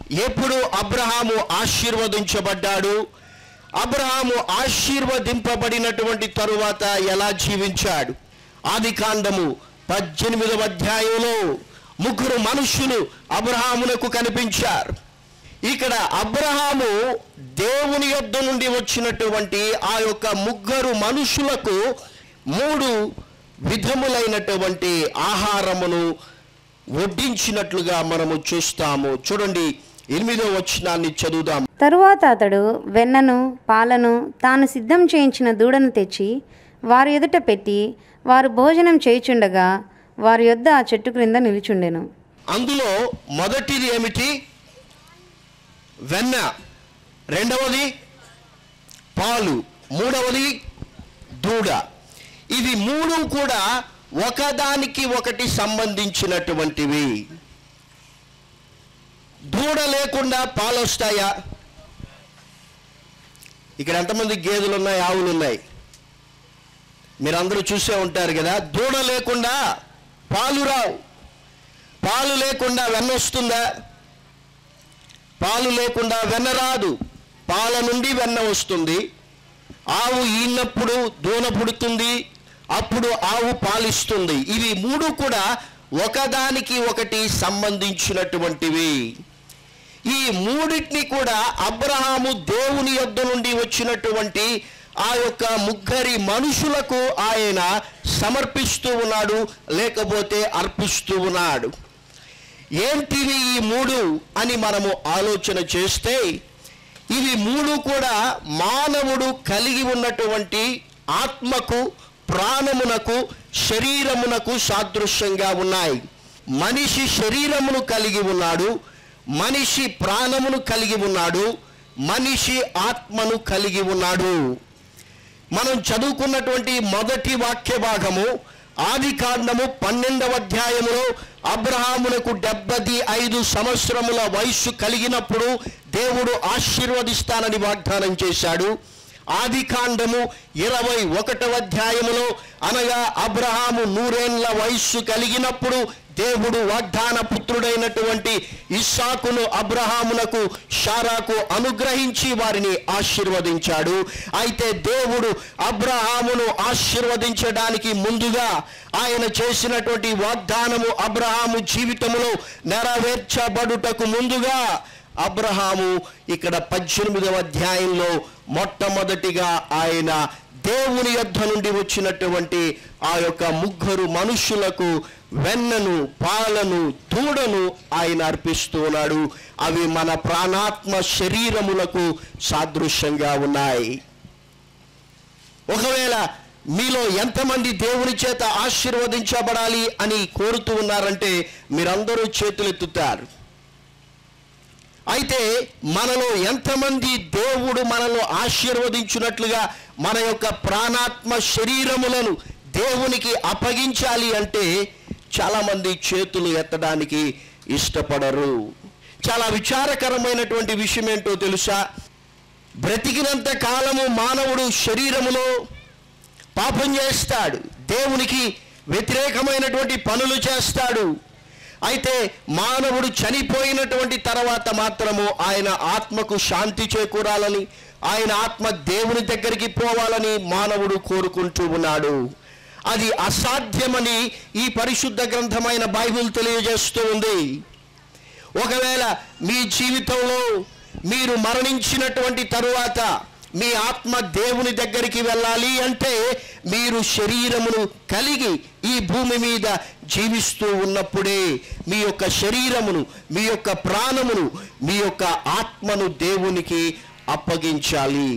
ఎప్పుడు అబ్రహాము ఆశీర్వదించబడ్డాడు అబ్రహాము ఆశీర్వదింపబడినటువంటి తరువాత ఎలా జీవించాడు ఆది కాండము పద్దెనిమిదవ అధ్యాయంలో ముగ్గురు మనుషులు అబ్రహామునకు కనిపించారు ఇక్కడ అబ్రహాము దేవుని యొద్ద నుండి వచ్చినటువంటి ఆ యొక్క ముగ్గురు మనుషులకు మూడు విధములైనటువంటి ఆహారమును వడ్డించినట్లుగా మనము చూస్తాము చూడండి ఎనిమిదో వచనాన్ని చదువుదాం తరువాత అతడు వెన్నను పాలను తాను సిద్ధం చేయించిన దూడను తెచ్చి వారి ఎదుట పెట్టి వారు భోజనం చేయుచుండగా వారి యొద్ద ఆ చెట్టు క్రింద నిలుచుండెను అందులో మొదటిది ఏమిటి వెన్న రెండవది పాలు మూడవది దూడ ఇవి మూడు కూడా ఒకదానికి ఒకటి సంబంధించినటువంటివి దూడ లేకుండా పాలు వస్తాయా ఇక్కడ ఎంతమంది గేదెలు ఉన్నాయి ఆవులు ఉన్నాయి మీరందరూ చూసే ఉంటారు కదా దూడ లేకుండా పాలు రావు పాలు లేకుండా వెన్న వస్తుందా పాలు లేకుండా వెన్న రాదు పాల నుండి వెన్న వస్తుంది ఆవు ఈనప్పుడు దూన పుడుతుంది అప్పుడు ఆవు పాలిస్తుంది ఇవి మూడు కూడా ఒకదానికి ఒకటి సంబంధించినటువంటివి ఈ మూడింటిని కూడా అబ్రహాము దేవుని యొద్ద నుండి వచ్చినటువంటి ఆ యొక్క ముగ్గురి మనుషులకు ఆయన సమర్పిస్తూ ఉన్నాడు లేకపోతే అర్పిస్తూ ఉన్నాడు ఏంటివి ఈ మూడు అని మనము ఆలోచన చేస్తే ఇవి మూడు కూడా మానవుడు కలిగి ఉన్నటువంటి ఆత్మకు ప్రాణమునకు శరీరమునకు సాదృశ్యంగా ఉన్నాయి మనిషి శరీరమును కలిగి ఉన్నాడు మనిషి ప్రాణమును కలిగి ఉన్నాడు మనిషి ఆత్మను కలిగి ఉన్నాడు మనం చదువుకున్నటువంటి మొదటి వాక్య భాగము ఆది కాండము పన్నెండవ అధ్యాయములో అబ్రహామునకు డెబ్బది ఐదు సంవత్సరముల వయస్సు కలిగినప్పుడు దేవుడు ఆశీర్వదిస్తానని వాగ్దానం చేశాడు ఆది కాండము ఇరవై ఒకటవ అధ్యాయములో అనగా అబ్రహాము నూరేండ్ల వయస్సు కలిగినప్పుడు దేవుడు వాగ్దాన పుత్రుడైనటువంటి ఇస్సాకును అబ్రహామునకు షారాకు అనుగ్రహించి వారిని ఆశీర్వదించాడు అయితే దేవుడు అబ్రహామును ఆశీర్వదించడానికి ముందుగా ఆయన చేసినటువంటి వాగ్దానము అబ్రహాము జీవితములో నెరవేర్చబడుటకు ముందుగా అబ్రహాము ఇక్కడ పద్దెనిమిదవ అధ్యాయంలో మొట్టమొదటిగా ఆయన దేవుని యొద్ధ నుండి వచ్చినటువంటి ఆ యొక్క ముగ్గురు మనుషులకు వెన్నను పాలను దూడను ఆయన అర్పిస్తూ ఉన్నాడు అవి మన ప్రాణాత్మ శరీరములకు సాదృశ్యంగా ఉన్నాయి ఒకవేళ మీలో ఎంతమంది దేవుని చేత ఆశీర్వదించబడాలి అని కోరుతూ ఉన్నారంటే మీరందరూ చేతులెత్తుతారు అయితే మనలో ఎంతమంది దేవుడు మనలో ఆశీర్వదించినట్లుగా మన యొక్క ప్రాణాత్మ శరీరములను దేవునికి అప్పగించాలి అంటే చాలామంది చేతులు ఎత్తడానికి ఇష్టపడరు చాలా విచారకరమైనటువంటి విషయం ఏంటో తెలుసా బ్రతికినంత కాలము మానవుడు శరీరములో పాపం చేస్తాడు దేవునికి వ్యతిరేకమైనటువంటి పనులు చేస్తాడు అయితే మానవుడు చనిపోయినటువంటి తర్వాత మాత్రము ఆయన ఆత్మకు శాంతి చేకూరాలని ఆయన ఆత్మ దేవుని దగ్గరికి పోవాలని మానవుడు కోరుకుంటూ ఉన్నాడు అది అసాధ్యమని ఈ పరిశుద్ధ గ్రంథమైన బైబిల్ తెలియజేస్తూ ఉంది ఒకవేళ మీ జీవితంలో మీరు మరణించినటువంటి తరువాత మీ ఆత్మ దేవుని దగ్గరికి వెళ్ళాలి అంటే మీరు శరీరమును కలిగి ఈ భూమి మీద జీవిస్తూ ఉన్నప్పుడే మీ యొక్క శరీరమును మీ యొక్క ప్రాణమును మీ యొక్క ఆత్మను దేవునికి అప్పగించాలి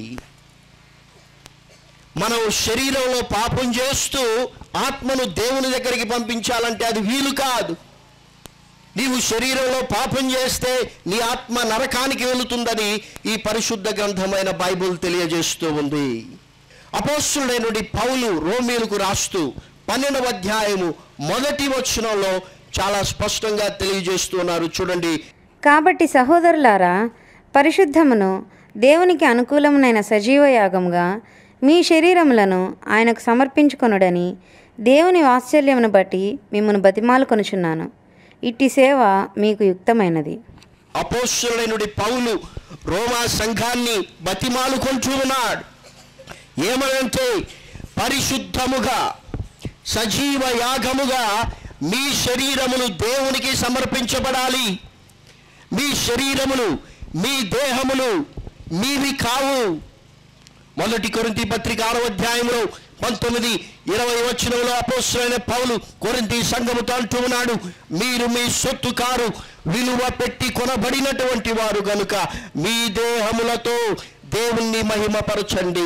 మనం శరీరంలో పాపం చేస్తూ ఆత్మను దేవుని దగ్గరికి పంపించాలంటే అది వీలు కాదు నీవు శరీరంలో పాపం చేస్తే నీ ఆత్మ నరకానికి వెళుతుందని ఈ పరిశుద్ధ గ్రంథమైన బైబుల్ తెలియజేస్తూ ఉంది అపోస్తుడైనడి పౌలు రోమీలకు రాస్తూ పన్నెండవ అధ్యాయము మొదటి వచనంలో చాలా స్పష్టంగా తెలియజేస్తున్నారు చూడండి కాబట్టి సహోదరులారా పరిశుద్ధమును దేవునికి అనుకూలమునైన సజీవ యాగముగా మీ శరీరములను ఆయనకు సమర్పించుకొనుడని దేవుని వాత్సల్యమును బట్టి మిమ్మను బతిమాలు కొనుచున్నాను ఇట్టి సేవ మీకు యుక్తమైనది అపోస్తులైనడి పౌలు రోమా సంఘాన్ని బతిమాలుకొంటూ ఉన్నాడు ఏమనంటే పరిశుద్ధముగా సజీవ యాగముగా మీ శరీరములు దేవునికి సమర్పించబడాలి మీ శరీరములు మీ దేహములు మీవి కావు మొదటి కొరింతి పత్రిక ఆరో అధ్యాయంలో పంతొమ్మిది ఇరవై వచనంలో అపోస్తులైన పౌలు కొరింతి సంఘముతో అంటూ ఉన్నాడు మీరు మీ సొత్తు కారు విలువ పెట్టి కొనబడినటువంటి వారు గనుక మీ దేహములతో దేవుణ్ణి మహిమపరచండి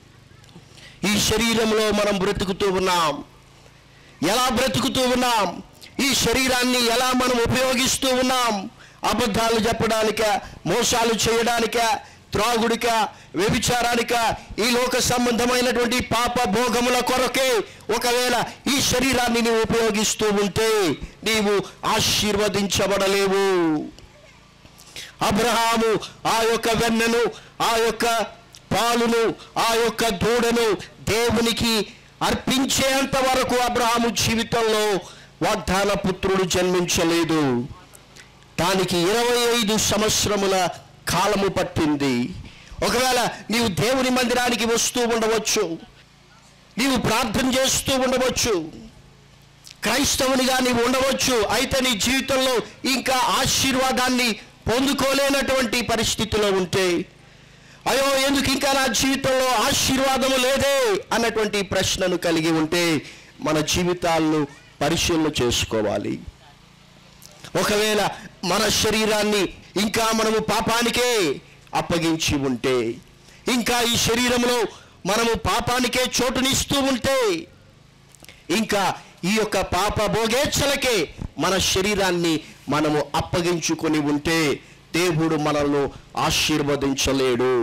ఈ శరీరంలో మనం బ్రతుకుతూ ఉన్నాం ఎలా బ్రతుకుతూ ఉన్నాం ఈ శరీరాన్ని ఎలా మనం ఉపయోగిస్తూ ఉన్నాం అబద్ధాలు చెప్పడానిక మోసాలు చేయడానిక త్రాగుడిక వ్యభిచారానిక ఈ లోక సంబంధమైనటువంటి పాప భోగముల కొరకే ఒకవేళ ఈ శరీరాన్ని నీవు ఉపయోగిస్తూ ఉంటే నీవు ఆశీర్వదించబడలేవు అబ్రహాము ఆ యొక్క వెన్నను ఆ యొక్క పాలును ఆ యొక్క దూడను దేవునికి అర్పించేంత వరకు అబ్రహాము జీవితంలో వాగ్దాన పుత్రుడు జన్మించలేదు దానికి ఇరవై ఐదు సంవత్సరముల కాలము పట్టింది ఒకవేళ నీవు దేవుని మందిరానికి వస్తూ ఉండవచ్చు నీవు ప్రార్థన చేస్తూ ఉండవచ్చు క్రైస్తవునిగా నీవు ఉండవచ్చు అయితే నీ జీవితంలో ఇంకా ఆశీర్వాదాన్ని పొందుకోలేనటువంటి పరిస్థితిలో ఉంటే అయ్యో ఎందుకు ఇంకా నా జీవితంలో ఆశీర్వాదము లేదే అన్నటువంటి ప్రశ్నను కలిగి ఉంటే మన జీవితాలను పరిశీలన చేసుకోవాలి ఒకవేళ మన శరీరాన్ని ఇంకా మనము పాపానికే అప్పగించి ఉంటే ఇంకా ఈ శరీరంలో మనము పాపానికే చోటునిస్తూ ఉంటే ఇంకా ఈ యొక్క పాప భోగేచ్ఛలకే మన శరీరాన్ని మనము అప్పగించుకొని ఉంటే దేవుడు మనల్ని ఆశీర్వదించలేడు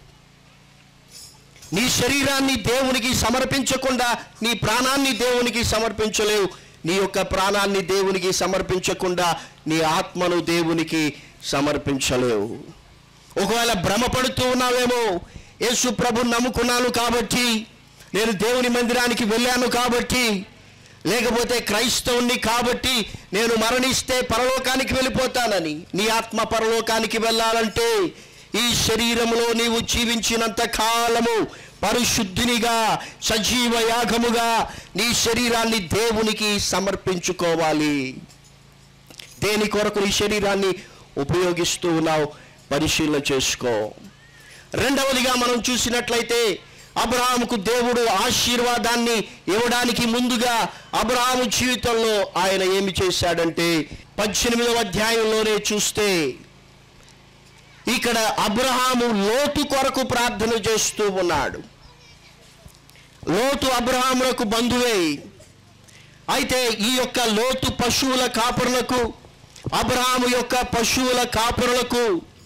నీ శరీరాన్ని దేవునికి సమర్పించకుండా నీ ప్రాణాన్ని దేవునికి సమర్పించలేవు నీ యొక్క ప్రాణాన్ని దేవునికి సమర్పించకుండా నీ ఆత్మను దేవునికి సమర్పించలేవు ఒకవేళ భ్రమపడుతూ ఉన్నావేమో యేసు ప్రభు నమ్ముకున్నాను కాబట్టి నేను దేవుని మందిరానికి వెళ్ళాను కాబట్టి లేకపోతే క్రైస్తవుణ్ణి కాబట్టి నేను మరణిస్తే పరలోకానికి వెళ్ళిపోతానని నీ ఆత్మ పరలోకానికి వెళ్ళాలంటే ఈ శరీరములో నీవు జీవించినంత కాలము పరిశుద్ధినిగా సజీవ యాగముగా నీ శరీరాన్ని దేవునికి సమర్పించుకోవాలి దేని కొరకు నీ శరీరాన్ని ఉపయోగిస్తూ ఉన్నావు పరిశీలన చేసుకో రెండవదిగా మనం చూసినట్లయితే అబ్రహాముకు దేవుడు ఆశీర్వాదాన్ని ఇవ్వడానికి ముందుగా అబ్రహాము జీవితంలో ఆయన ఏమి చేశాడంటే పద్దెనిమిదవ అధ్యాయంలోనే చూస్తే ఇక్కడ అబ్రహాము లోతు కొరకు ప్రార్థన చేస్తూ ఉన్నాడు లోతు అబ్రహాములకు బంధువే అయితే ఈ యొక్క లోతు పశువుల కాపురులకు అబ్రహాము యొక్క పశువుల కాపురులకు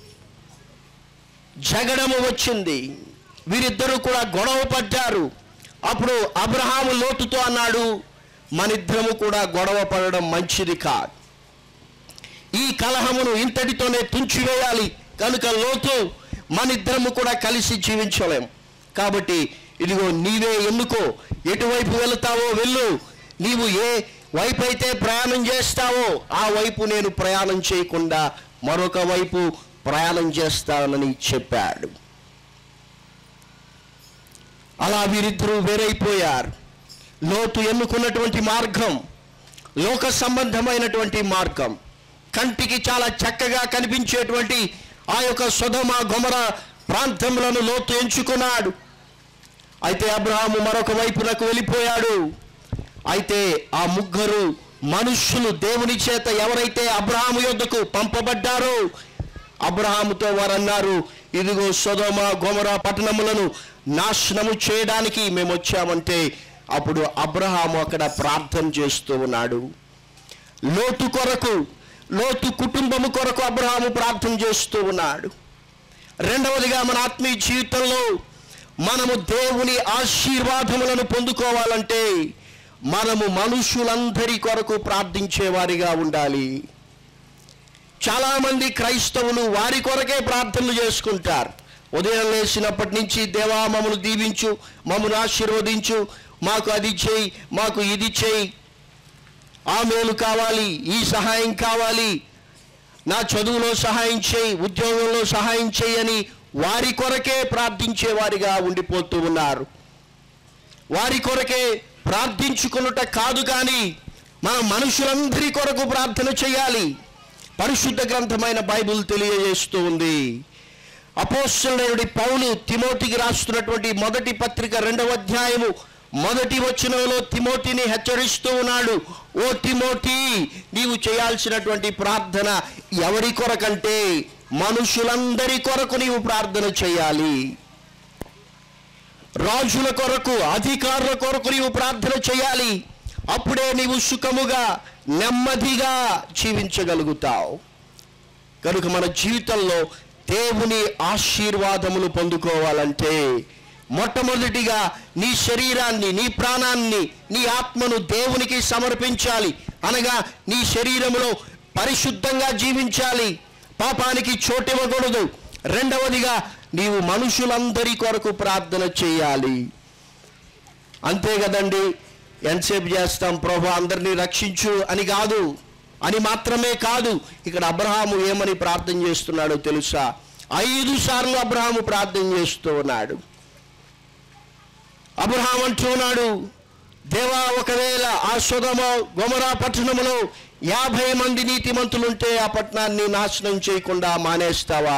జగడము వచ్చింది వీరిద్దరూ కూడా గొడవ పడ్డారు అప్పుడు అబ్రహాము లోతుతో అన్నాడు మనిద్దరము కూడా గొడవ పడడం మంచిది కాదు ఈ కలహమును ఇంతటితోనే తుంచివేయాలి కనుక లోతు మనిద్దరము కూడా కలిసి జీవించలేం కాబట్టి ఇదిగో నీవే ఎన్నుకో ఎటువైపు వెళుతావో వెళ్ళు నీవు ఏ వైపు అయితే ప్రయాణం చేస్తావో ఆ వైపు నేను ప్రయాణం చేయకుండా మరొక వైపు ప్రయాణం చేస్తానని చెప్పాడు అలా వీరిద్దరూ వేరైపోయారు లోతు ఎన్నుకున్నటువంటి మార్గం లోక సంబంధమైనటువంటి మార్గం కంటికి చాలా చక్కగా కనిపించేటువంటి ఆ యొక్క సుధమ గొమర ప్రాంతములను లోతు ఎంచుకున్నాడు అయితే అబ్రహాము మరొక వైపునకు వెళ్ళిపోయాడు అయితే ఆ ముగ్గురు మనుష్యులు దేవుని చేత ఎవరైతే అబ్రహాము యొద్దకు పంపబడ్డారో అబ్రహాముతో వారు అన్నారు ఇదిగో సొదోమ గోమర పట్టణములను నాశనము చేయడానికి మేము వచ్చామంటే అప్పుడు అబ్రహాము అక్కడ ప్రార్థన చేస్తూ ఉన్నాడు లోతు కొరకు లోతు కుటుంబము కొరకు అబ్రహాము ప్రార్థన చేస్తూ ఉన్నాడు రెండవదిగా మన ఆత్మీయ జీవితంలో మనము దేవుని ఆశీర్వాదములను పొందుకోవాలంటే మనము మనుషులందరి కొరకు ప్రార్థించేవారిగా ఉండాలి చాలామంది క్రైస్తవులు వారి కొరకే ప్రార్థనలు చేసుకుంటారు ఉదయం లేచినప్పటి నుంచి దేవా మమ్మను దీవించు మమ్మను ఆశీర్వదించు మాకు అది చేయి మాకు ఇది చేయి ఆ మేలు కావాలి ఈ సహాయం కావాలి నా చదువులో సహాయం చేయి ఉద్యోగంలో సహాయం చేయి అని వారి కొరకే ప్రార్థించేవారిగా ఉండిపోతూ ఉన్నారు వారి కొరకే ప్రార్థించుకున్నట కాదు కానీ మన మనుషులందరి కొరకు ప్రార్థన చేయాలి పరిశుద్ధ గ్రంథమైన బైబిల్ తెలియజేస్తూ ఉంది అపోస్తులుడి పౌలు తిమోతికి రాస్తున్నటువంటి మొదటి పత్రిక రెండవ అధ్యాయము మొదటి వచనంలో తిమోతిని హెచ్చరిస్తూ ఉన్నాడు ఓ తిమోతి నీవు చేయాల్సినటువంటి ప్రార్థన ఎవరి కొరకంటే మనుషులందరి కొరకు నీవు ప్రార్థన చేయాలి రాజుల కొరకు అధికారుల కొరకు నీవు ప్రార్థన చేయాలి అప్పుడే నీవు సుఖముగా నెమ్మదిగా జీవించగలుగుతావు కనుక మన జీవితంలో దేవుని ఆశీర్వాదములు పొందుకోవాలంటే మొట్టమొదటిగా నీ శరీరాన్ని నీ ప్రాణాన్ని నీ ఆత్మను దేవునికి సమర్పించాలి అనగా నీ శరీరములో పరిశుద్ధంగా జీవించాలి పాపానికి చోటివ్వకూడదు రెండవదిగా నీవు మనుషులందరి కొరకు ప్రార్థన చేయాలి అంతే కదండి ఎంతసేపు చేస్తాం ప్రభు అందరినీ రక్షించు అని కాదు అని మాత్రమే కాదు ఇక్కడ అబ్రహాము ఏమని ప్రార్థన చేస్తున్నాడో తెలుసా ఐదు సార్లు అబ్రహాము ప్రార్థన చేస్తూ ఉన్నాడు అబ్రహాం అంటున్నాడు దేవా ఒకవేళ ఆ సుధమ గొమరా పట్టణములో యాభై మంది నీతిమంతులుంటే ఆ పట్టణాన్ని నాశనం చేయకుండా మానేస్తావా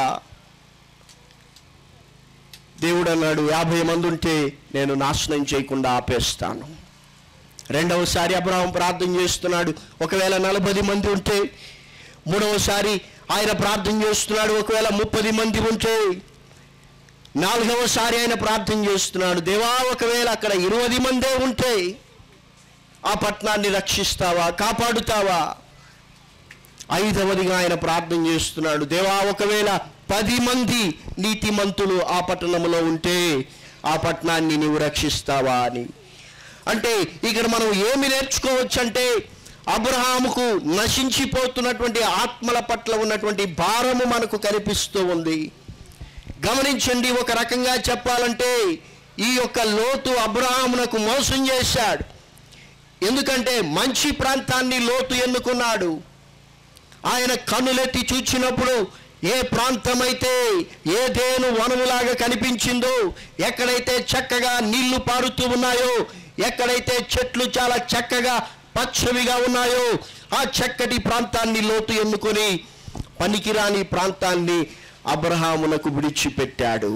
దేవుడు అన్నాడు యాభై మంది ఉంటే నేను నాశనం చేయకుండా ఆపేస్తాను రెండవసారి అబ్రహాం ప్రార్థన చేస్తున్నాడు ఒకవేళ నలభై మంది ఉంటే మూడవసారి ఆయన ప్రార్థన చేస్తున్నాడు ఒకవేళ ముప్పది మంది ఉంటే నాలుగవసారి ఆయన ప్రార్థన చేస్తున్నాడు దేవా ఒకవేళ అక్కడ ఇరవై మందే ఉంటే ఆ పట్టణాన్ని రక్షిస్తావా కాపాడుతావా ఐదవదిగా ఆయన ప్రార్థన చేస్తున్నాడు దేవా ఒకవేళ పది మంది నీతిమంతులు ఆ పట్టణంలో ఉంటే ఆ పట్టణాన్ని నీవు రక్షిస్తావా అని అంటే ఇక్కడ మనం ఏమి నేర్చుకోవచ్చు అంటే అబ్రహాముకు నశించిపోతున్నటువంటి ఆత్మల పట్ల ఉన్నటువంటి భారము మనకు కనిపిస్తూ ఉంది గమనించండి ఒక రకంగా చెప్పాలంటే ఈ యొక్క లోతు అబ్రహామునకు మోసం చేశాడు ఎందుకంటే మంచి ప్రాంతాన్ని లోతు ఎన్నుకున్నాడు ఆయన కన్నులెత్తి చూచినప్పుడు ఏ ప్రాంతమైతే ఏదేను వనములాగా కనిపించిందో ఎక్కడైతే చక్కగా నీళ్లు పారుతూ ఉన్నాయో ఎక్కడైతే చెట్లు చాలా చక్కగా పచ్చవిగా ఉన్నాయో ఆ చక్కటి ప్రాంతాన్ని లోతు ఎన్నుకొని పనికిరాని ప్రాంతాన్ని అబ్రహామునకు విడిచిపెట్టాడు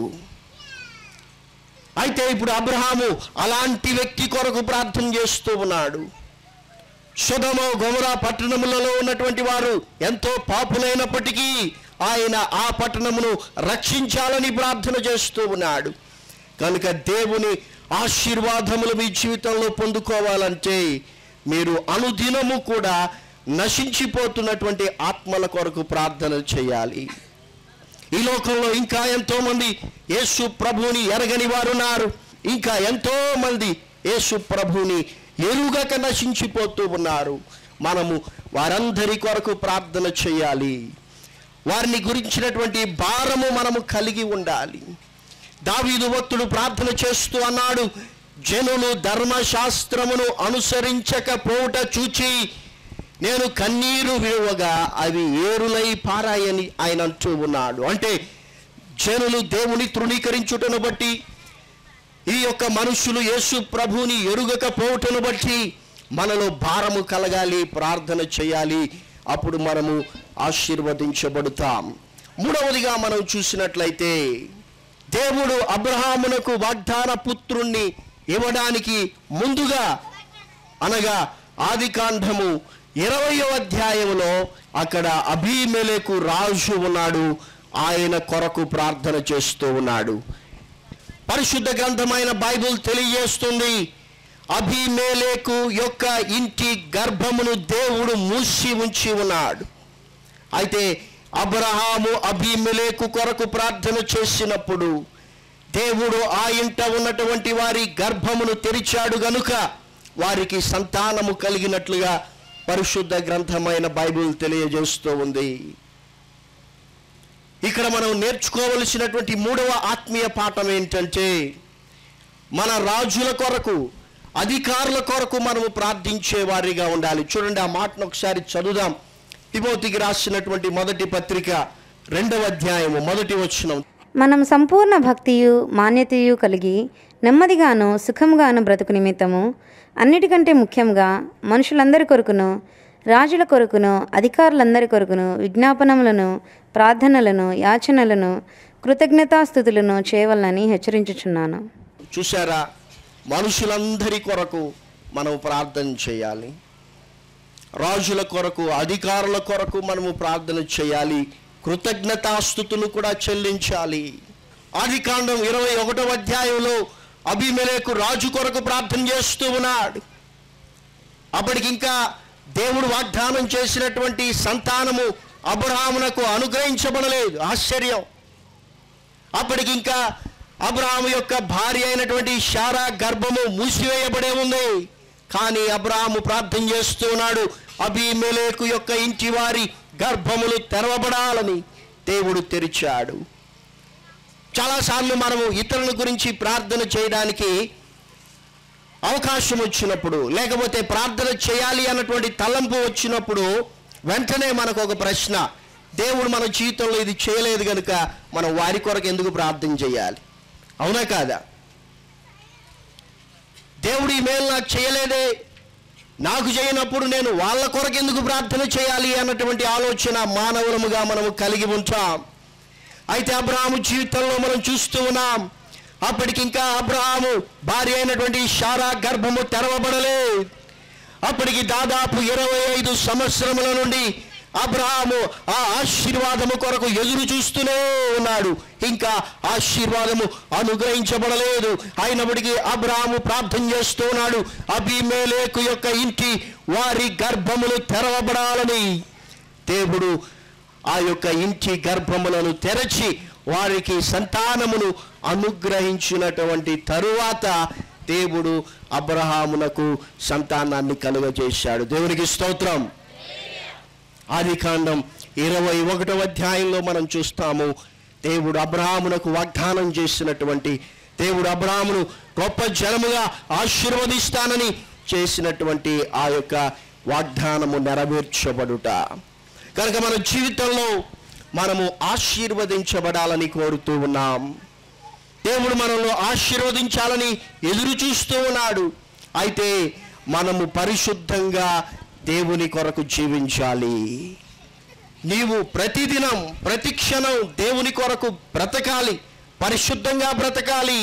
అయితే ఇప్పుడు అబ్రహాము అలాంటి వ్యక్తి కొరకు ప్రార్థన చేస్తూ ఉన్నాడు సుధమ గొమరా పట్టణములలో ఉన్నటువంటి వారు ఎంతో పాపులైనప్పటికీ ఆయన ఆ పట్టణమును రక్షించాలని ప్రార్థన చేస్తూ ఉన్నాడు కనుక దేవుని ఆశీర్వాదములు మీ జీవితంలో పొందుకోవాలంటే మీరు అనుదినము కూడా నశించిపోతున్నటువంటి ఆత్మల కొరకు ప్రార్థన చేయాలి ఈ లోకంలో ఇంకా ఎంతో మంది యేసు ప్రభువుని ఎరగని వారు ఉన్నారు ఇంకా ఎంతో మంది యేసు ప్రభువుని ఎరుగక నశించిపోతూ ఉన్నారు మనము వారందరి కొరకు ప్రార్థన చేయాలి వారిని గురించినటువంటి భారము మనము కలిగి ఉండాలి దావీదు భక్తుడు ప్రార్థన చేస్తూ అన్నాడు జనులు ధర్మశాస్త్రమును అనుసరించకపోవుట చూచి నేను కన్నీరు విడువగా అవి ఏరులై పారాయని ఆయన అంటూ ఉన్నాడు అంటే జనులు దేవుని తృణీకరించుటను బట్టి ఈ యొక్క మనుషులు యేసు ప్రభుని ఎరుగకపోవటను బట్టి మనలో భారము కలగాలి ప్రార్థన చేయాలి అప్పుడు మనము ఆశీర్వదించబడుతాం మూడవదిగా మనం చూసినట్లయితే దేవుడు అబ్రహామునకు వాగ్దాన పుత్రుణ్ణి ఇవ్వడానికి ముందుగా అనగా ఆదికాండము ఇరవయో అధ్యాయములో అక్కడ అభిమెలకు రాజు ఉన్నాడు ఆయన కొరకు ప్రార్థన చేస్తూ ఉన్నాడు పరిశుద్ధ గ్రంథమైన బైబిల్ తెలియజేస్తుంది అభిమేలేకు యొక్క ఇంటి గర్భమును దేవుడు మూసి ఉంచి ఉన్నాడు అయితే అబ్రహాము అభిమేలేకు కొరకు ప్రార్థన చేసినప్పుడు దేవుడు ఆ ఇంట ఉన్నటువంటి వారి గర్భమును తెరిచాడు గనుక వారికి సంతానము కలిగినట్లుగా పరిశుద్ధ గ్రంథమైన బైబిల్ తెలియజేస్తూ ఉంది ఇక్కడ మనం నేర్చుకోవలసినటువంటి మూడవ ఆత్మీయ పాఠం ఏంటంటే మన రాజుల కొరకు అధికారుల కొరకు మనము ప్రార్థించే వారిగా ఉండాలి చూడండి ఆ మాటను ఒకసారి చదువుదాం తిమోతికి రాసినటువంటి మొదటి పత్రిక రెండవ అధ్యాయము మొదటి వచనం మనం సంపూర్ణ భక్తియు మాన్యతయు కలిగి నెమ్మదిగాను సుఖంగాను బ్రతుకు నిమిత్తము అన్నిటికంటే ముఖ్యంగా మనుషులందరి కొరకును రాజుల కొరకును అధికారులందరి కొరకును విజ్ఞాపనములను ప్రార్థనలను యాచనలను కృతజ్ఞతాస్థుతులను చేయవలనని హెచ్చరించుచున్నాను చూసారా మనుషులందరి కొరకు మనం ప్రార్థన చేయాలి రాజుల కొరకు అధికారుల కొరకు మనము ప్రార్థన చేయాలి కృతజ్ఞతాస్థుతులు కూడా చెల్లించాలి ఆదికాండం ఇరవై ఒకటవ అధ్యాయంలో అభిమేలకు రాజు కొరకు ప్రార్థన చేస్తూ ఉన్నాడు అప్పటికి ఇంకా దేవుడు వాగ్దానం చేసినటువంటి సంతానము అబ్రహామునకు అనుగ్రహించబడలేదు ఆశ్చర్యం అప్పటికి ఇంకా అబ్రహాము యొక్క భార్య అయినటువంటి షారా గర్భము మూసివేయబడే ఉంది కానీ అబ్రహాము ప్రార్థన చేస్తూ ఉన్నాడు అభిమేలేకు యొక్క ఇంటి వారి గర్భములు తెరవబడాలని దేవుడు తెరిచాడు చాలాసార్లు మనము ఇతరుల గురించి ప్రార్థన చేయడానికి అవకాశం వచ్చినప్పుడు లేకపోతే ప్రార్థన చేయాలి అన్నటువంటి తలంపు వచ్చినప్పుడు వెంటనే మనకు ఒక ప్రశ్న దేవుడు మన జీవితంలో ఇది చేయలేదు కనుక మనం వారి కొరకు ఎందుకు ప్రార్థన చేయాలి అవునా కాదా దేవుడు ఈ మేలు నాకు చేయలేదే నాకు చేయనప్పుడు నేను వాళ్ళ కొరకు ఎందుకు ప్రార్థన చేయాలి అన్నటువంటి ఆలోచన మానవులముగా మనము కలిగి ఉంటాం అయితే అబ్రహాము జీవితంలో మనం చూస్తూ ఉన్నాం అప్పటికి ఇంకా అబ్రహాము భార్య అయినటువంటి షారా గర్భము తెరవబడలే అప్పటికి దాదాపు ఇరవై ఐదు సంవత్సరముల నుండి అబ్రహాము ఆ ఆశీర్వాదము కొరకు ఎదురు చూస్తూనే ఉన్నాడు ఇంకా ఆశీర్వాదము అనుగ్రహించబడలేదు అయినప్పటికీ అబ్రహాము ప్రార్థన చేస్తూ ఉన్నాడు అభిమేలేకు యొక్క ఇంటి వారి గర్భములు తెరవబడాలని దేవుడు ఆ యొక్క ఇంటి గర్భములను తెరచి వారికి సంతానమును అనుగ్రహించినటువంటి తరువాత దేవుడు అబ్రహామునకు సంతానాన్ని కలుగజేశాడు దేవునికి స్తోత్రం ఆది కాండం ఇరవై ఒకటవ అధ్యాయంలో మనం చూస్తాము దేవుడు అబ్రహామునకు వాగ్దానం చేసినటువంటి దేవుడు అబ్రహామును గొప్ప జనముగా ఆశీర్వదిస్తానని చేసినటువంటి ఆ యొక్క వాగ్దానము నెరవేర్చబడుట కనుక మన జీవితంలో మనము ఆశీర్వదించబడాలని కోరుతూ ఉన్నాం దేవుడు మనల్ని ఆశీర్వదించాలని ఎదురు చూస్తూ ఉన్నాడు అయితే మనము పరిశుద్ధంగా దేవుని కొరకు జీవించాలి నీవు ప్రతిదినం ప్రతి క్షణం దేవుని కొరకు బ్రతకాలి పరిశుద్ధంగా బ్రతకాలి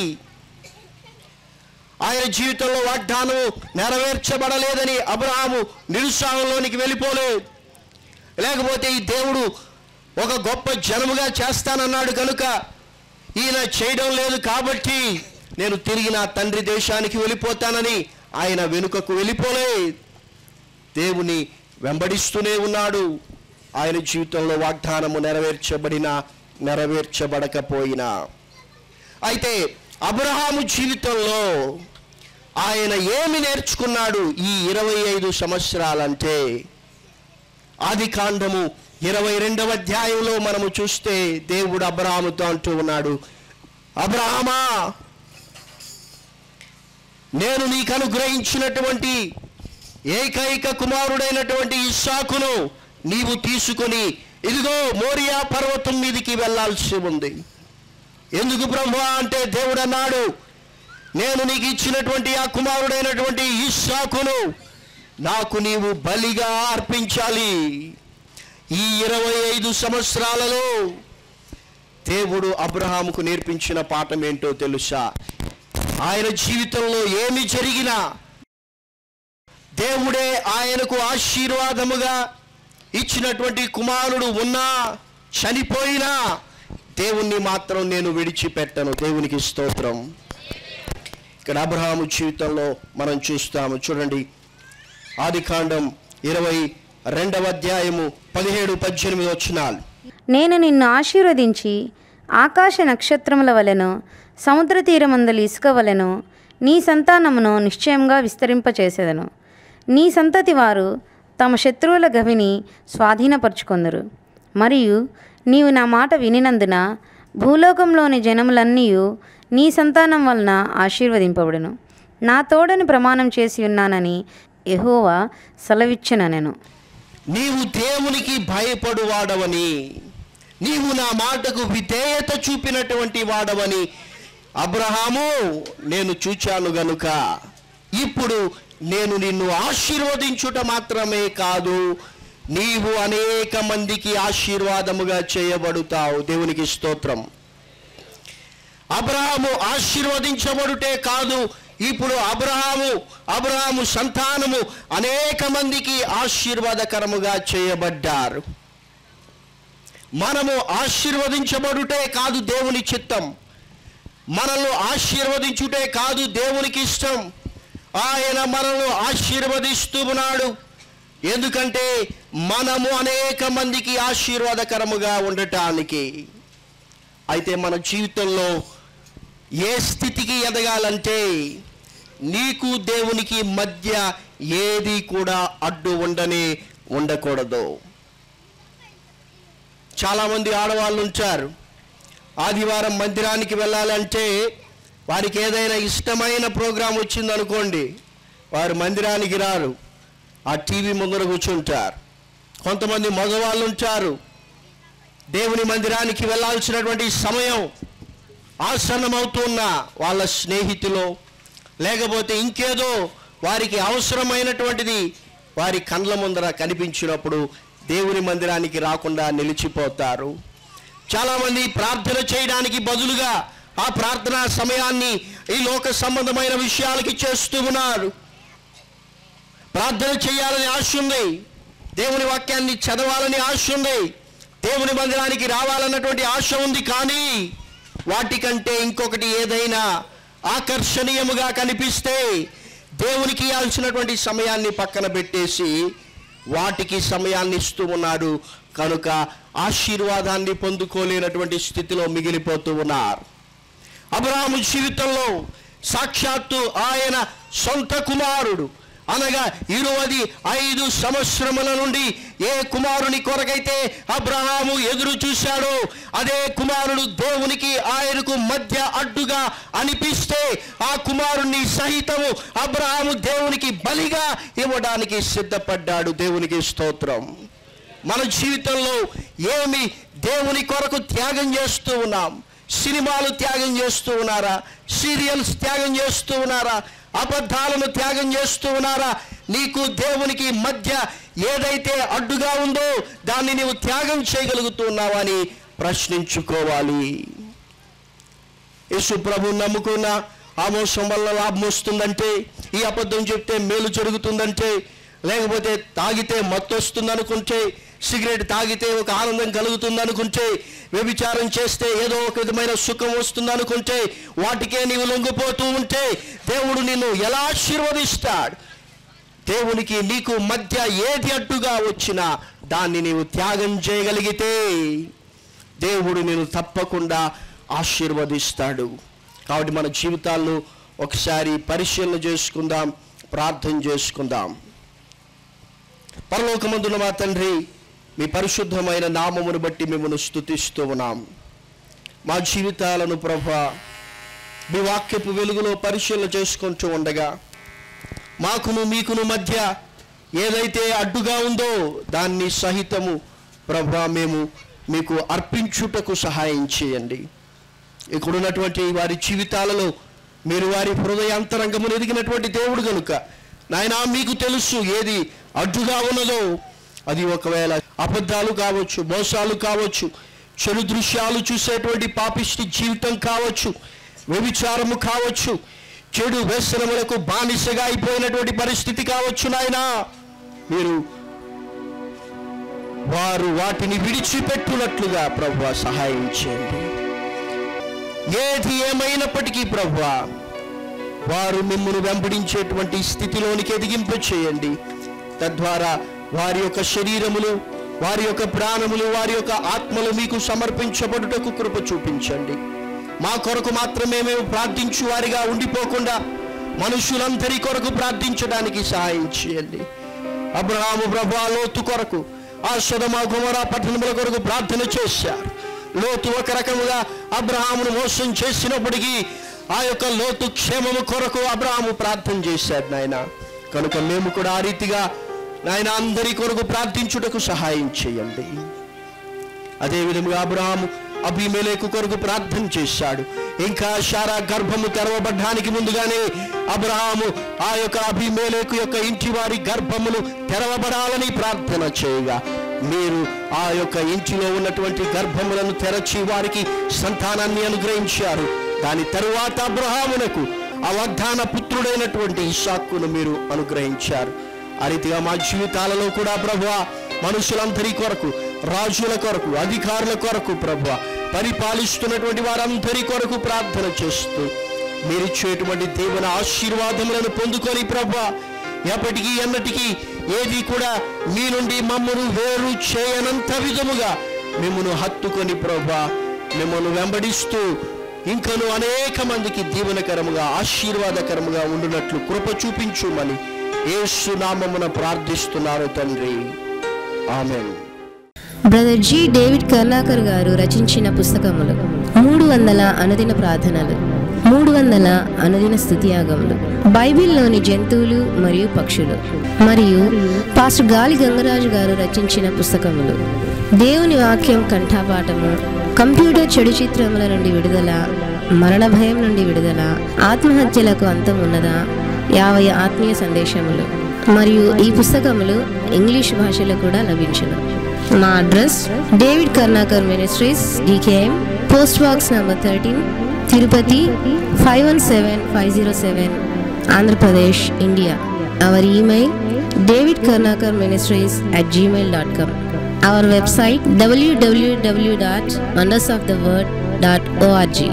ఆయన జీవితంలో వాగ్దానం నెరవేర్చబడలేదని అబ్రహాము నిరుత్సాహంలోనికి వెళ్ళిపోలేదు లేకపోతే ఈ దేవుడు ఒక గొప్ప జనముగా చేస్తానన్నాడు కనుక ఈయన చేయడం లేదు కాబట్టి నేను తిరిగి నా తండ్రి దేశానికి వెళ్ళిపోతానని ఆయన వెనుకకు వెళ్ళిపోలే దేవుని వెంబడిస్తూనే ఉన్నాడు ఆయన జీవితంలో వాగ్దానము నెరవేర్చబడినా నెరవేర్చబడకపోయినా అయితే అబ్రహాము జీవితంలో ఆయన ఏమి నేర్చుకున్నాడు ఈ ఇరవై ఐదు సంవత్సరాలంటే ఆది కాండము ఇరవై రెండవ అధ్యాయంలో మనము చూస్తే దేవుడు అబ్రహాముతో అంటూ ఉన్నాడు అబ్రహామా నేను నీకు అనుగ్రహించినటువంటి ఏకైక కుమారుడైనటువంటి ఇస్సాకును నీవు తీసుకొని ఇదిగో మోరియా పర్వతం మీదికి వెళ్ళాల్సి ఉంది ఎందుకు బ్రహ్మ అంటే దేవుడు అన్నాడు నేను నీకు ఇచ్చినటువంటి ఆ కుమారుడైనటువంటి ఇస్సాకును నాకు నీవు బలిగా అర్పించాలి ఈ ఇరవై ఐదు సంవత్సరాలలో దేవుడు అబ్రహాముకు నేర్పించిన పాఠం ఏంటో తెలుసా ఆయన జీవితంలో ఏమి జరిగినా దేవుడే ఆయనకు ఆశీర్వాదముగా ఇచ్చినటువంటి కుమారుడు ఉన్నా చనిపోయినా దేవుణ్ణి మాత్రం నేను విడిచిపెట్టను దేవునికి స్తోత్రం ఇక్కడ అబ్రహాము జీవితంలో మనం చూస్తాము చూడండి ఆదికాండం ఇరవై రెండవ అధ్యాయము పదిహేడు పద్దెనిమిది వచ్చినాలు నేను నిన్ను ఆశీర్వదించి ఆకాశ నక్షత్రముల వలెను సముద్ర తీరమందలి ఇసుక వలెను నీ సంతానమును నిశ్చయంగా విస్తరింపచేసేదను నీ సంతతి వారు తమ శత్రువుల గవిని స్వాధీనపరుచుకొందరు మరియు నీవు నా మాట వినినందున భూలోకంలోని జనములన్నీ నీ సంతానం వలన ఆశీర్వదింపబడును నా తోడని ప్రమాణం చేసి ఉన్నానని యెహోవా సెలవిచ్చిననెను నీవు దేవునికి భయపడువాడవని నీవు నా మాటకు విధేయత చూపినటువంటి వాడవని అబ్రహాము నేను చూచాను గనుక ఇప్పుడు నేను నిన్ను ఆశీర్వదించుట మాత్రమే కాదు నీవు అనేక మందికి ఆశీర్వాదముగా చేయబడుతావు దేవునికి స్తోత్రం అబ్రహాము ఆశీర్వదించబడుటే కాదు ఇప్పుడు అబ్రహాము అబ్రహాము సంతానము అనేక మందికి ఆశీర్వాదకరముగా చేయబడ్డారు మనము ఆశీర్వదించబడుటే కాదు దేవుని చిత్తం మనల్ని ఆశీర్వదించుటే కాదు దేవునికి ఇష్టం ఆయన మనల్ని ఆశీర్వదిస్తూ ఉన్నాడు ఎందుకంటే మనము అనేక మందికి ఆశీర్వాదకరముగా ఉండటానికి అయితే మన జీవితంలో ఏ స్థితికి ఎదగాలంటే నీకు దేవునికి మధ్య ఏది కూడా అడ్డు ఉండనే ఉండకూడదు చాలామంది ఆడవాళ్ళు ఉంచారు ఆదివారం మందిరానికి వెళ్ళాలంటే వారికి ఏదైనా ఇష్టమైన ప్రోగ్రాం వచ్చిందనుకోండి వారు మందిరానికి రారు ఆ టీవీ ముందర కూర్చుంటారు కొంతమంది మగవాళ్ళు ఉంటారు దేవుని మందిరానికి వెళ్ళాల్సినటువంటి సమయం ఆసన్నమవుతున్న వాళ్ళ స్నేహితులు లేకపోతే ఇంకేదో వారికి అవసరమైనటువంటిది వారి కండ్ల ముందర కనిపించినప్పుడు దేవుని మందిరానికి రాకుండా నిలిచిపోతారు చాలామంది ప్రార్థన చేయడానికి బదులుగా ఆ ప్రార్థనా సమయాన్ని ఈ లోక సంబంధమైన విషయాలకి చేస్తూ ఉన్నారు ప్రార్థన చేయాలని ఆశ ఉంది దేవుని వాక్యాన్ని చదవాలని ఆశ ఉంది దేవుని మందిరానికి రావాలన్నటువంటి ఆశ ఉంది కానీ వాటికంటే ఇంకొకటి ఏదైనా ఆకర్షణీయముగా కనిపిస్తే దేవునికి ఇవ్వాల్సినటువంటి సమయాన్ని పక్కన పెట్టేసి వాటికి సమయాన్ని ఇస్తూ ఉన్నాడు కనుక ఆశీర్వాదాన్ని పొందుకోలేనటువంటి స్థితిలో మిగిలిపోతూ ఉన్నారు అబ్రాహాము జీవితంలో సాక్షాత్తు ఆయన సొంత కుమారుడు అనగా ఇరువది ఐదు సంవత్సరముల నుండి ఏ కుమారుని కొరకైతే అబ్రహాము ఎదురు చూశాడో అదే కుమారుడు దేవునికి ఆయనకు మధ్య అడ్డుగా అనిపిస్తే ఆ కుమారుణ్ణి సహితము అబ్రహాము దేవునికి బలిగా ఇవ్వడానికి సిద్ధపడ్డాడు దేవునికి స్తోత్రం మన జీవితంలో ఏమి దేవుని కొరకు త్యాగం చేస్తూ ఉన్నాం సినిమాలు త్యాగం చేస్తూ ఉన్నారా సీరియల్స్ త్యాగం చేస్తూ ఉన్నారా అబద్ధాలను త్యాగం చేస్తూ ఉన్నారా నీకు దేవునికి మధ్య ఏదైతే అడ్డుగా ఉందో దాన్ని నీవు త్యాగం చేయగలుగుతున్నావా అని ప్రశ్నించుకోవాలి యేసు ప్రభు నమ్ముకున్న ఆ మోసం వల్ల లాభం వస్తుందంటే ఈ అబద్ధం చెప్తే మేలు జరుగుతుందంటే లేకపోతే తాగితే మత్తు వస్తుంది అనుకుంటే సిగరెట్ తాగితే ఒక ఆనందం కలుగుతుంది అనుకుంటే వ్యభిచారం చేస్తే ఏదో ఒక విధమైన సుఖం వస్తుంది అనుకుంటే వాటికే నీవు లొంగిపోతూ ఉంటే దేవుడు నిన్ను ఎలా ఆశీర్వదిస్తాడు దేవునికి నీకు మధ్య ఏది అడ్డుగా వచ్చినా దాన్ని నీవు త్యాగం చేయగలిగితే దేవుడు నేను తప్పకుండా ఆశీర్వదిస్తాడు కాబట్టి మన జీవితాల్లో ఒకసారి పరిశీలన చేసుకుందాం ప్రార్థన చేసుకుందాం పరలోకమందున మా తండ్రి మీ పరిశుద్ధమైన నామమును బట్టి మిమ్మల్ని స్తుతిస్తూ ఉన్నాం మా జీవితాలను ప్రభా మీ వాక్యపు వెలుగులో పరిశీలన చేసుకుంటూ ఉండగా మాకును మీకును మధ్య ఏదైతే అడ్డుగా ఉందో దాన్ని సహితము ప్రభా మేము మీకు అర్పించుటకు సహాయం చేయండి ఇక్కడ ఉన్నటువంటి వారి జీవితాలలో మీరు వారి హృదయాంతరంగమును ఎదిగినటువంటి దేవుడు కనుక నాయనా మీకు తెలుసు ఏది అడ్డుగా ఉన్నదో అది ఒకవేళ అబద్ధాలు కావచ్చు మోసాలు కావచ్చు చెడు దృశ్యాలు చూసేటువంటి పాపిష్టి జీవితం కావచ్చు వ్యభిచారము కావచ్చు చెడు వ్యసనములకు బానిసగా అయిపోయినటువంటి పరిస్థితి కావచ్చు నాయనా మీరు వారు వాటిని విడిచిపెట్టునట్లుగా ప్రభు సహాయం చేయండి ఏది ఏమైనప్పటికీ ప్రభు వారు మిమ్మల్ని వెంబడించేటువంటి స్థితిలోనికి ఎదిగింప చేయండి తద్వారా వారి యొక్క శరీరములు వారి యొక్క ప్రాణములు వారి యొక్క ఆత్మలు మీకు సమర్పించబడుటకు కృప చూపించండి మా కొరకు మాత్రమే మేము ప్రార్థించు వారిగా ఉండిపోకుండా మనుషులందరి కొరకు ప్రార్థించడానికి సహాయం చేయండి అబ్రహాము ప్రభా లోతు కొరకు ఆ సుధమ గుమర పట్టణముల కొరకు ప్రార్థన చేశారు లోతు ఒక రకముగా అబ్రహామును మోసం చేసినప్పటికీ ఆ యొక్క లోతు క్షేమము కొరకు అబ్రహాము ప్రార్థన చేశాడు నాయన కనుక మేము కూడా ఆ రీతిగా నాయన అందరి కొరకు ప్రార్థించుటకు సహాయం చేయండి అదే విధముగా అబ్రాహాము అభిమేలేకు కొరకు ప్రార్థన చేశాడు ఇంకా శారా గర్భము తెరవబడ్డానికి ముందుగానే అబ్రహాము ఆ యొక్క అభిమేలేకు యొక్క ఇంటి వారి గర్భములు తెరవబడాలని ప్రార్థన చేయగా మీరు ఆ యొక్క ఇంటిలో ఉన్నటువంటి గర్భములను తెరచి వారికి సంతానాన్ని అనుగ్రహించారు దాని తరువాత అబ్రహామునకు ఆ వాగ్దాన పుత్రుడైనటువంటి ఇషాక్కును మీరు అనుగ్రహించారు ఆ రీతిగా మా జీవితాలలో కూడా ప్రభు మనుషులందరి కొరకు రాజుల కొరకు అధికారుల కొరకు ప్రభు పరిపాలిస్తున్నటువంటి వారందరి కొరకు ప్రార్థన చేస్తూ మీరిచ్చేటువంటి దేవుని ఆశీర్వాదములను పొందుకొని ప్రభు ఎప్పటికీ ఎన్నటికీ ఏది కూడా మీ నుండి మమ్మను వేరు చేయనంత విధముగా మిమ్మను హత్తుకొని ప్రభా మిమ్మల్ని వెంబడిస్తూ ఇంకను అనేక మందికి దీవెనకరముగా ఆశీర్వాదకరముగా ఉండునట్లు కృప చూపించుమని యేసు నామమున ప్రార్థిస్తున్నారు తండ్రి amen brother G David Karlakar గారు రచించిన పుస్తకములు మూడు వందల అనుదిన ప్రార్థనలు మూడు వందల అనుదిన స్థుతియాగములు బైబిల్లోని జంతువులు మరియు పక్షులు మరియు పాస్టర్ గాలి గంగరాజు గారు రచించిన పుస్తకములు దేవుని వాక్యం కంఠపాఠము కంప్యూటర్ చెడు చిత్రముల నుండి విడుదల మరణ భయం నుండి విడుదల ఆత్మహత్యలకు అంతం ఉన్నదా యాభై ఆత్మీయ సందేశములు మరియు ఈ పుస్తకములు ఇంగ్లీష్ భాషలో కూడా లభించును మా address David Karnakar ministries DKM post box number thirteen Tirupati five one seven five zero seven Andhra Pradesh India our email David Karnakar ministries at Gmail dot com our website డబ్ల్యూడబ్ల్యూడబ్ల్యూ dot wonders of the word dot ORG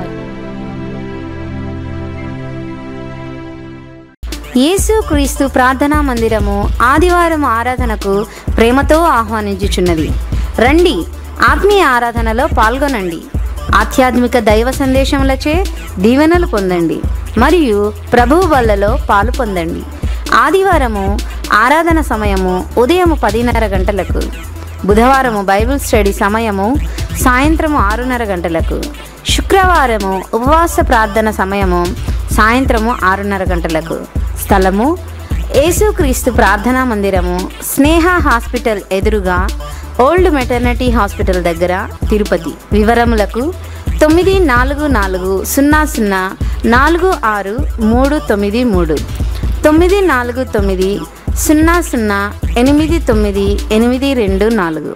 యేసు క్రీస్తు ప్రార్థనా మందిరము ఆదివారం ఆరాధనకు ప్రేమతో ఆహ్వానించుచున్నది రండి ఆత్మీయ ఆరాధనలో పాల్గొనండి ఆధ్యాత్మిక దైవ సందేశములచే దీవెనలు పొందండి మరియు ప్రభువు వల్లలో పాలు పొందండి ఆదివారము ఆరాధన సమయము ఉదయం పదిన్నర గంటలకు బుధవారము బైబిల్ స్టడీ సమయము సాయంత్రము ఆరున్నర గంటలకు శుక్రవారము ఉపవాస ప్రార్థన సమయము సాయంత్రము ఆరున్నర గంటలకు స్థలము యేసుక్రీస్తు ప్రార్థనా మందిరము స్నేహ హాస్పిటల్ ఎదురుగా ఓల్డ్ మెటర్నిటీ హాస్పిటల్ దగ్గర తిరుపతి వివరములకు తొమ్మిది నాలుగు నాలుగు సున్నా సున్నా నాలుగు ఆరు మూడు తొమ్మిది మూడు తొమ్మిది నాలుగు తొమ్మిది సున్నా సున్నా ఎనిమిది తొమ్మిది ఎనిమిది రెండు నాలుగు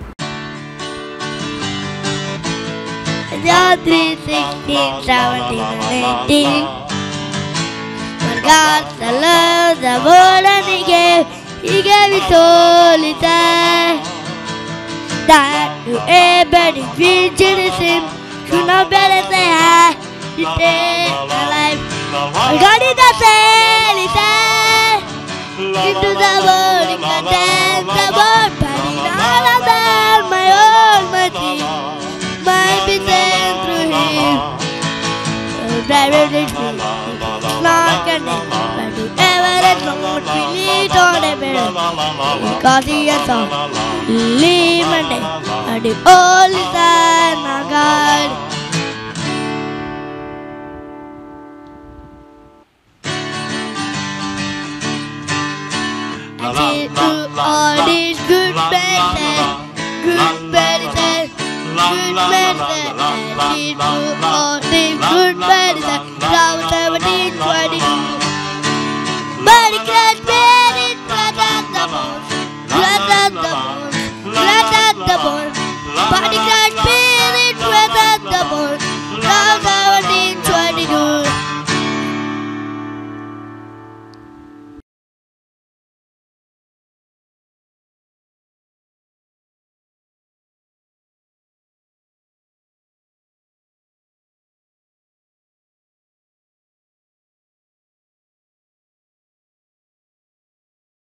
John 3, 16, 17, and 18. For God so loved the world and He gave, He gave His only Son. That whoever is reaching His Him should not better say I, He saved my life. For God did not send His Son into the world, He condemned the world, but in all of them, my Almighty might be sent through him. Oh, driver did me, not condemned, but whoever is not believed on a better, because he has all live and day, and the only Son of God. I see through all these good medicine, good medicine, good medicine. I see through all these good medicine.